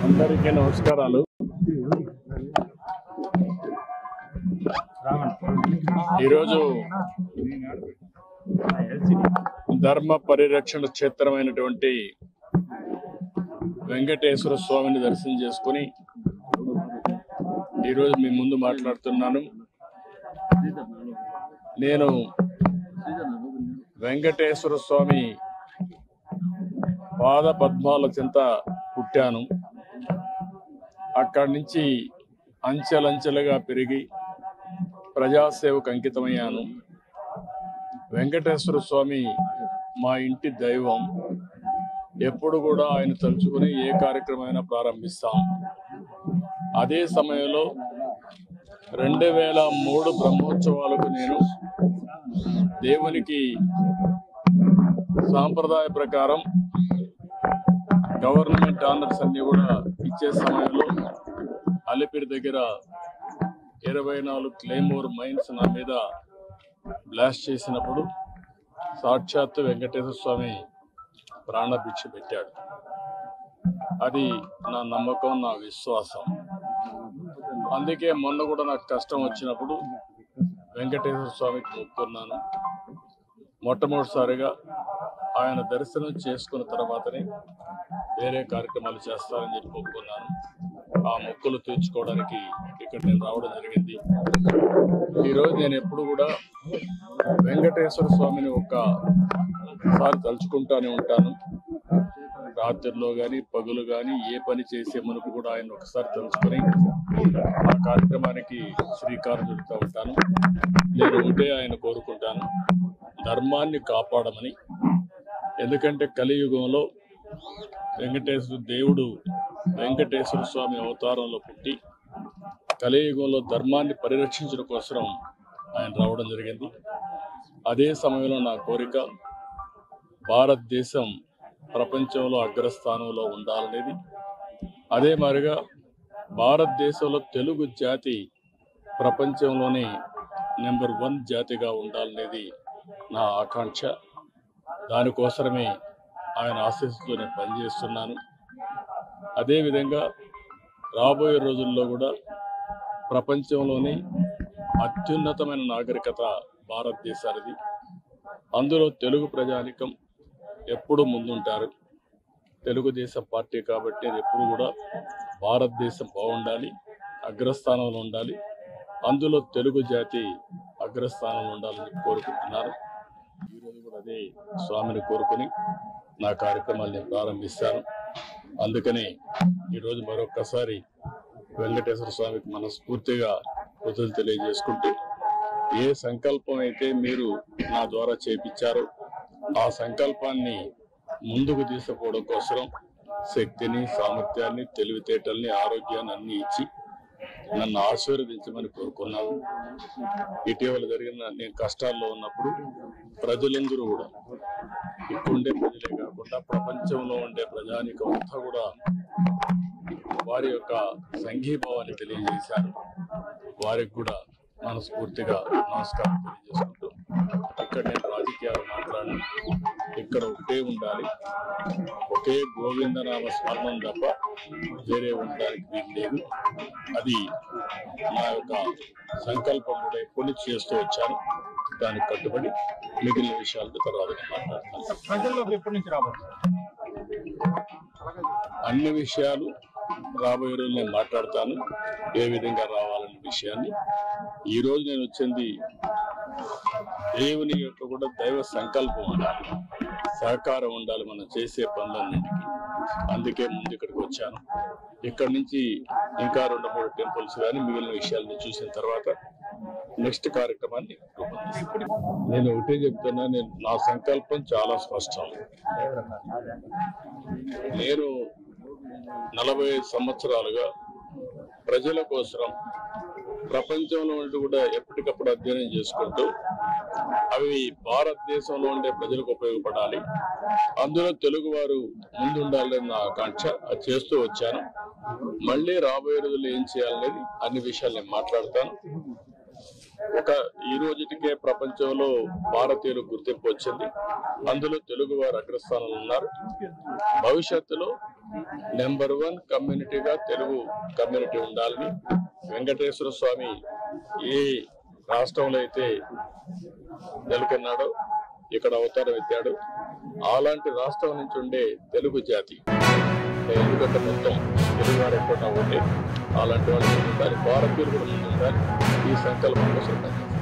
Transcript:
అందరికీ నమస్కారాలు ఈరోజు ధర్మ పరిరక్షణ క్షేత్రమైనటువంటి వెంకటేశ్వర స్వామిని దర్శనం చేసుకుని ఈరోజు మీ ముందు మాట్లాడుతున్నాను నేను వెంకటేశ్వర స్వామి పాద పద్మాల చెంత పుట్టాను అక్కడి నుంచి అంచెలంచెలుగా పెరిగి ప్రజాసేవకు అంకితమయ్యాను వెంకటేశ్వర స్వామి మా ఇంటి దైవం ఎప్పుడు కూడా ఆయన తలుచుకుని ఏ కార్యక్రమమైనా ప్రారంభిస్తాం అదే సమయంలో రెండు వేల మూడు బ్రహ్మోత్సవాలకు నేను దేవునికి సాంప్రదాయ ప్రకారం గవర్నమెంట్ ఆనర్స్ అన్ని కూడా ఇచ్చే సమయంలో అలిపిరి దగ్గర ఇరవై నాలుగు క్లైమోర్ మైన్స్ నా మీద బ్లాస్ట్ చేసినప్పుడు సాక్షాత్తు వెంకటేశ్వర స్వామి ప్రాణభిక్ష పెట్టాడు అది నా నమ్మకం నా విశ్వాసం అందుకే మొన్న కూడా నాకు కష్టం వచ్చినప్పుడు వెంకటేశ్వర స్వామికి మొక్కున్నాను మొట్టమొదటిసారిగా ఆయన దర్శనం చేసుకున్న తర్వాతనే వేరే కార్యక్రమాలు చేస్తారని చెప్పి ఒప్పుకున్నాను ఆ మొక్కులు తీర్చుకోవడానికి ఇక్కడ నేను రావడం జరిగింది ఈరోజు నేను ఎప్పుడు కూడా వెంకటేశ్వర స్వామిని ఒక్కసారి తలుచుకుంటానే ఉంటాను రాత్రిలో కానీ పగులు కానీ ఏ పని చేసే మునుపు కూడా ఆయన ఒకసారి తలుచుకొని ఆ కార్యక్రమానికి శ్రీకారం చుడుతూ ఉంటాను నేను ఉంటే ఆయన కోరుకుంటాను ధర్మాన్ని కాపాడమని ఎందుకంటే కలియుగంలో వెంకటేశ్వర దేవుడు వెంకటేశ్వర స్వామి అవతారంలో పుట్టి కలియుగంలో ధర్మాన్ని పరిరక్షించడం కోసం ఆయన రావడం జరిగింది అదే సమయంలో నా కోరిక భారతదేశం ప్రపంచంలో అగ్రస్థానంలో ఉండాలనేది అదే మాదిరిగా భారతదేశంలో తెలుగు జాతి ప్రపంచంలోనే నెంబర్ వన్ జాతిగా ఉండాలనేది నా ఆకాంక్ష దానికోసమే ఆయన ఆశీస్సుతో నేను పనిచేస్తున్నాను అదేవిధంగా రాబోయే రోజుల్లో కూడా ప్రపంచంలోని అత్యున్నతమైన నాగరికత భారతదేశానిది అందులో తెలుగు ప్రజానికం ఎప్పుడూ ముందుంటారు తెలుగుదేశం పార్టీ కాబట్టి అది ఎప్పుడు కూడా భారతదేశం బాగుండాలి అగ్రస్థానంలో ఉండాలి అందులో తెలుగు జాతి అగ్రస్థానంలో ఉండాలని చెప్పి కోరుకుంటున్నారు ఈరోజు కూడా అదే స్వామిని కోరుకుని నా కార్యక్రమాలు నేను ప్రారంభిస్తాను అందుకని ఈరోజు మరొక్కసారి వెంకటేశ్వర స్వామికి మనస్ఫూర్తిగా కృతజ్ఞతలు తెలియజేసుకుంటూ ఏ సంకల్పం అయితే మీరు నా ద్వారా చేపించారో ఆ సంకల్పాన్ని ముందుకు తీసుకుపోవడం కోసం శక్తిని సామర్థ్యాన్ని తెలివితేటల్ని ఆరోగ్యాన్ని అన్ని ఇచ్చి నన్ను ఆశీర్వదించమని కోరుకున్నాను ఇటీవల జరిగిన నేను కష్టాల్లో ఉన్నప్పుడు ప్రజలందరూ కూడా ఇక్కడుండే ప్రజలే కాకుండా ప్రపంచంలో ఉండే ప్రజానికం అంతా కూడా వారి యొక్క సంఘీభావాన్ని తెలియజేశారు వారికి కూడా మనస్ఫూర్తిగా నమస్కారం తెలియజేసుకుంటూ ఇక్కడ నేను రాజకీయాలు మాట్లాడను ఇక్కడ ఒకటే ఉండాలి ఒకే గోవిందనామ స్మరణం తప్ప వేరే ఉండడానికి వీలు లేదు అది నా యొక్క సంకల్పం కూడా ఎప్పటి నుంచి చేస్తూ వచ్చాను దానికి కట్టుబడి మిగిలిన విషయాలతో తర్వాత నేను మాట్లాడతాను ప్రజల్లోకి ఎప్పటి నుంచి రాబోతుంది అన్ని విషయాలు రాబోయే రోజు నేను మాట్లాడతాను ఏ విధంగా రావాలనే విషయాన్ని ఈ రోజు నేను వచ్చింది దేవుని యొక్క కూడా దైవ సంకల్పం ఉండాలి సహకారం ఉండాలి మనం చేసే పనులన్నింటికి అందుకే ముందు ఇక్కడికి వచ్చాను ఇక్కడ నుంచి ఇంకా రెండు మూడు టెంపుల్స్ కానీ మిగిలిన విషయాలను చూసిన తర్వాత నెక్స్ట్ కార్యక్రమాన్ని రూపొందిస్తాను నేను ఒకటే చెప్తున్నా నేను నా సంకల్పం చాలా స్పష్టం నేను నలభై ఐదు సంవత్సరాలుగా ప్రజల కోసం ప్రపంచంలో ఉండి కూడా ఎప్పటికప్పుడు అధ్యయనం చేసుకుంటూ అవి భారతదేశంలో ఉండే ప్రజలకు ఉపయోగపడాలి అందులో తెలుగు వారు ముందుండాలని నా ఆకాంక్ష అది చేస్తూ వచ్చాను మళ్ళీ రాబోయే రోజుల్లో ఏం చేయాలనేది అన్ని విషయాలు నేను మాట్లాడతాను ఒక ఈ రోజుటికే ప్రపంచంలో భారతీయులు గుర్తింపు వచ్చింది అందులో తెలుగు వారు అగ్రస్థానంలో ఉన్నారు భవిష్యత్తులో నెంబర్ వన్ కమ్యూనిటీగా తెలుగు కమ్యూనిటీ ఉండాలని వెంకటేశ్వర స్వామి ఏ రాష్ట్రంలో అయితే నెలకొన్నాడో ఇక్కడ అవతారం ఎత్తాడు అలాంటి రాష్ట్రం నుంచి ఉండే తెలుగు జాతి ఎందుకంటే మొత్తం తెలుగు వారు ఎక్కువ ఉంటే అలాంటి వాళ్ళు ముందు ఉండాలి భారతీయులు కూడా ముందు ఉండాలి ఈ సంకల్పం కోసం పనిచేస్తారు